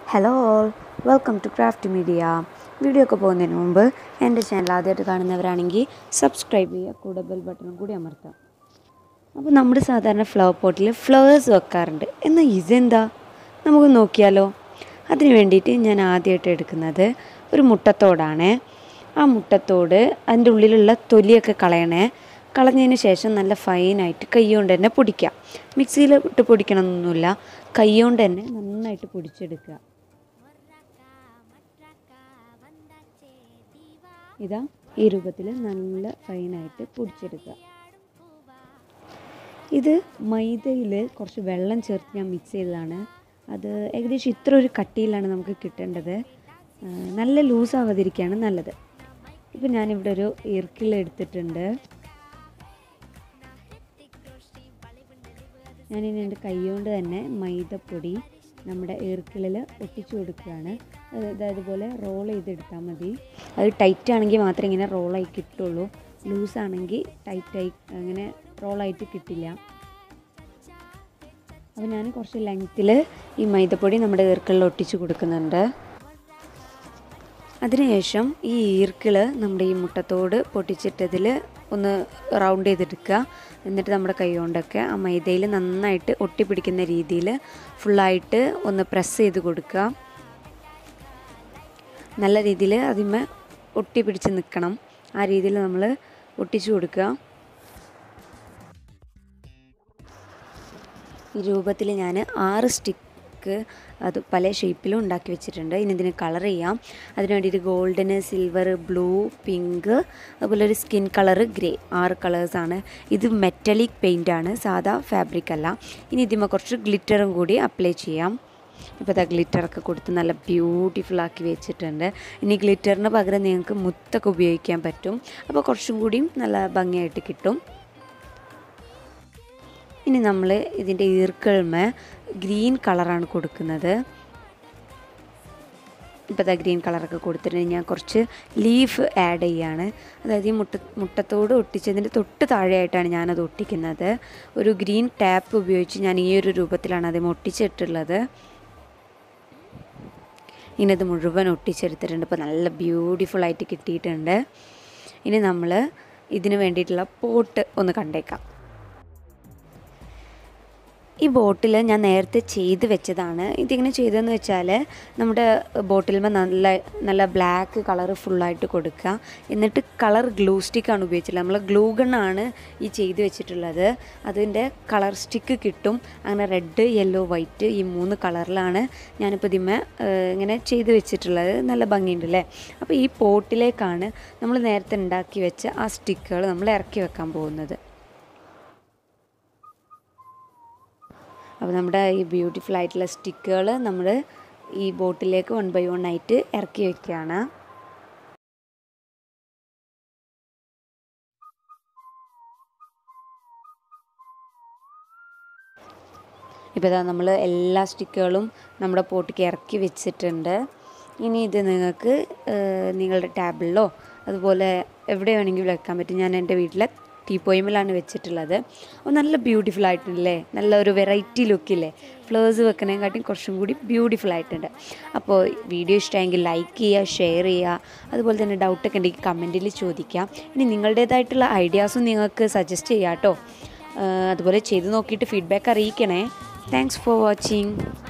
hello all welcome to craft media video ഒക്കെ പോകുന്നതിന് മുമ്പ് എൻ്റെ ചാനൽ ആദ്യമായിട്ട് കാണുന്നവരാണെങ്കിൽ സബ്സ്ക്രൈബ് ചെയ്യുക കൂടെ ബെൽ ബട്ടണും കൂടി അമർത്താം അപ്പോൾ നമ്മുടെ സാധാരണ ഫ്ലവർ പോട്ടിൽ ഫ്ലവേഴ്സ് വെക്കാറുണ്ട് എന്നാൽ ഇതെന്താ നമുക്ക് നോക്കിയാലോ അതിന് വേണ്ടിയിട്ട് ഞാൻ ആദ്യമായിട്ട് എടുക്കുന്നത് ഒരു മുട്ടത്തോടാണ് ആ മുട്ടത്തോട് അതിൻ്റെ ഉള്ളിലുള്ള തൊലിയൊക്കെ കളയണേ കളഞ്ഞതിന് ശേഷം നല്ല ഫൈനായിട്ട് കൈ കൊണ്ട് തന്നെ പൊടിക്കുക മിക്സിയിൽ ഇട്ട് പൊടിക്കണമെന്നൊന്നുമില്ല കൈ കൊണ്ട് തന്നെ നന്നായിട്ട് പൊടിച്ചെടുക്കുക ഇതാ ഈ രൂപത്തിൽ നല്ല ഫൈനായിട്ട് പൊടിച്ചെടുക്കുക ഇത് മൈദയിൽ കുറച്ച് വെള്ളം ചേർത്ത് ഞാൻ മിക്സ് ചെയ്തതാണ് അത് ഏകദേശം ഇത്ര ഒരു കട്ടിയിലാണ് നമുക്ക് കിട്ടേണ്ടത് ആ, നല്ല ലൂസ് ആവാതിരിക്കുകയാണ് നല്ലത് ഇപ്പം ഞാനിവിടെ ഒരു ഇർക്കിൾ എടുത്തിട്ടുണ്ട് ഞാനിനി എൻ്റെ കൈകൊണ്ട് തന്നെ മൈദപ്പൊടി നമ്മുടെ ഈർക്കിളിൽ ഒട്ടിച്ചു കൊടുക്കുകയാണ് അത് ഇത് അതുപോലെ റോൾ ചെയ്തെടുത്താൽ മതി അത് ടൈറ്റ് ആണെങ്കിൽ മാത്രമേ ഇങ്ങനെ റോളായി കിട്ടുള്ളൂ ലൂസാണെങ്കിൽ ടൈറ്റായി അങ്ങനെ റോളായിട്ട് കിട്ടില്ല അപ്പോൾ ഞാൻ കുറച്ച് ലെങ്ത്തിൽ ഈ മൈദപ്പൊടി നമ്മുടെ ഈർക്കിളിൽ ഒട്ടിച്ചു കൊടുക്കുന്നുണ്ട് അതിനുശേഷം ഈ ഈർക്കിൾ നമ്മുടെ ഈ മുട്ടത്തോട് പൊട്ടിച്ചിട്ടതിൽ ഒന്ന് റൗണ്ട് ചെയ്തെടുക്കുക എന്നിട്ട് നമ്മുടെ കൈ കൊണ്ടൊക്കെ ആ മൈദയിൽ നന്നായിട്ട് ഒട്ടിപ്പിടിക്കുന്ന രീതിയിൽ ഫുള്ളായിട്ട് ഒന്ന് പ്രസ് ചെയ്ത് കൊടുക്കുക നല്ല രീതിയിൽ അതിന്മേ ഒട്ടിപ്പിടിച്ച് നിൽക്കണം ആ രീതിയിൽ നമ്മൾ ഒട്ടിച്ചു കൊടുക്കുക ഈ രൂപത്തിൽ ഞാൻ ആറ് സ്റ്റിക്ക് അത് പല ഷേപ്പിലും ഉണ്ടാക്കി വെച്ചിട്ടുണ്ട് ഇനി ഇതിന് കളർ ചെയ്യാം അതിന് വേണ്ടിയിട്ട് ഗോൾഡന് സിൽവർ ബ്ലൂ പിങ്ക് അതുപോലെ ഒരു സ്കിൻ കളർ ഗ്രേ ആറ് കളേഴ്സാണ് ഇത് മെറ്റലിക് പെയിൻ്റ് ആണ് സാധാ ഫാബ്രിക് അല്ല ഇനി ഇതിന്മേൽ കുറച്ച് ഗ്ലിറ്ററും കൂടി അപ്ലൈ ചെയ്യാം ഇപ്പോൾ ഇതാ ഗ്ലിറ്ററൊക്കെ കൊടുത്ത് നല്ല ബ്യൂട്ടിഫുൾ ആക്കി വെച്ചിട്ടുണ്ട് ഇനി ഗ്ലിറ്ററിന് പകരം നിങ്ങൾക്ക് മുത്തൊക്കെ ഉപയോഗിക്കാൻ പറ്റും അപ്പോൾ കുറച്ചും കൂടിയും നല്ല ഭംഗിയായിട്ട് കിട്ടും ഇനി നമ്മൾ ഇതിൻ്റെ ഈർക്കിൾമ ഗ്രീൻ കളറാണ് കൊടുക്കുന്നത് ഇപ്പോൾ ദാ ഗ്രീൻ കളറൊക്കെ കൊടുത്തിട്ട് ഞാൻ കുറച്ച് ലീഫ് ആഡ് ചെയ്യാണ് അതായത് ഈ മുട്ട മുട്ടത്തോട് ഒട്ടിച്ചതിൻ്റെ തൊട്ട് താഴെയായിട്ടാണ് ഞാനത് ഒട്ടിക്കുന്നത് ഒരു ഗ്രീൻ ടാപ്പ് ഉപയോഗിച്ച് ഞാൻ ഈ ഒരു രൂപത്തിലാണ് അത് ഒട്ടിച്ചിട്ടുള്ളത് ഇനി അത് മുഴുവൻ ഒട്ടിച്ചെടുത്തിട്ടുണ്ട് ഇപ്പോൾ നല്ല ബ്യൂട്ടിഫുൾ ആയിട്ട് കിട്ടിയിട്ടുണ്ട് ഇനി നമ്മൾ ഇതിന് വേണ്ടിയിട്ടുള്ള പോട്ട് ഒന്ന് കണ്ടേക്കാം ഈ ബോട്ടിൽ ഞാൻ നേരത്തെ ചെയ്ത് വെച്ചതാണ് ഇതിങ്ങനെ ചെയ്തതെന്ന് വെച്ചാൽ നമ്മുടെ ബോട്ടിൽമേ നല്ല നല്ല ബ്ലാക്ക് കളർ ഫുള്ളായിട്ട് കൊടുക്കുക എന്നിട്ട് കളർ ഗ്ലൂ സ്റ്റിക്കാണ് ഉപയോഗിച്ചിട്ടുള്ളത് നമ്മൾ ഗ്ലൂ ഗണ്ണാണ് ഈ ചെയ്ത് വെച്ചിട്ടുള്ളത് അതിൻ്റെ കളർ സ്റ്റിക്ക് കിട്ടും അങ്ങനെ റെഡ് യെല്ലോ വൈറ്റ് ഈ മൂന്ന് കളറിലാണ് ഞാനിപ്പോൾ ഇതിമേ ഇങ്ങനെ ചെയ്ത് വെച്ചിട്ടുള്ളത് നല്ല ഭംഗിയുണ്ട് അല്ലേ അപ്പോൾ ഈ പോട്ടിലേക്കാണ് നമ്മൾ നേരത്തെ ഉണ്ടാക്കി വെച്ച ആ സ്റ്റിക്കുകൾ നമ്മൾ ഇറക്കി വെക്കാൻ പോകുന്നത് അപ്പോൾ നമ്മുടെ ഈ ബ്യൂട്ടിഫുൾ ആയിട്ടുള്ള സ്റ്റിക്കുകൾ നമ്മൾ ഈ ബോട്ടിലേക്ക് വൺ ബൈ വൺ ആയിട്ട് ഇറക്കി വെക്കുകയാണ് ഇപ്പോൾ ഇതാ നമ്മൾ എല്ലാ സ്റ്റിക്കുകളും നമ്മുടെ പോട്ടിക്ക് ഇറക്കി വെച്ചിട്ടുണ്ട് ഇനി ഇത് നിങ്ങൾക്ക് ഏഹ്, നിങ്ങളുടെ ടാബിളിലോ അതുപോലെ എവിടെ വേണമെങ്കിലും വെക്കാൻ പറ്റും ഞാൻ എൻ്റെ വീട്ടിലെ ടീപ്പോയിമിലാണ് വെച്ചിട്ടുള്ളത് അപ്പോൾ നല്ല ബ്യൂട്ടിഫുൾ ആയിട്ടുണ്ടല്ലേ നല്ല ഒരു വെറൈറ്റി ലുക്കില്ലേ ഫ്ലവേഴ്സ് വെക്കണേക്കാട്ടിയും കുറച്ചും കൂടി ബ്യൂട്ടിഫുൾ ആയിട്ടുണ്ട് അപ്പോൾ വീഡിയോ ഇഷ്ടമായെങ്കിൽ ലൈക്ക് ചെയ്യുക ഷെയർ ചെയ്യുക അതുപോലെ തന്നെ ഡൗട്ടൊക്കെ ഉണ്ടെങ്കിൽ കമൻറ്റിൽ ചോദിക്കാം ഇനി നിങ്ങളുടേതായിട്ടുള്ള ഐഡിയാസും നിങ്ങൾക്ക് സജസ്റ്റ് ചെയ്യാം കേട്ടോ അതുപോലെ ചെയ്ത് നോക്കിയിട്ട് ഫീഡ്ബാക്ക് അറിയിക്കണേ താങ്ക്സ് ഫോർ വാച്ചിങ്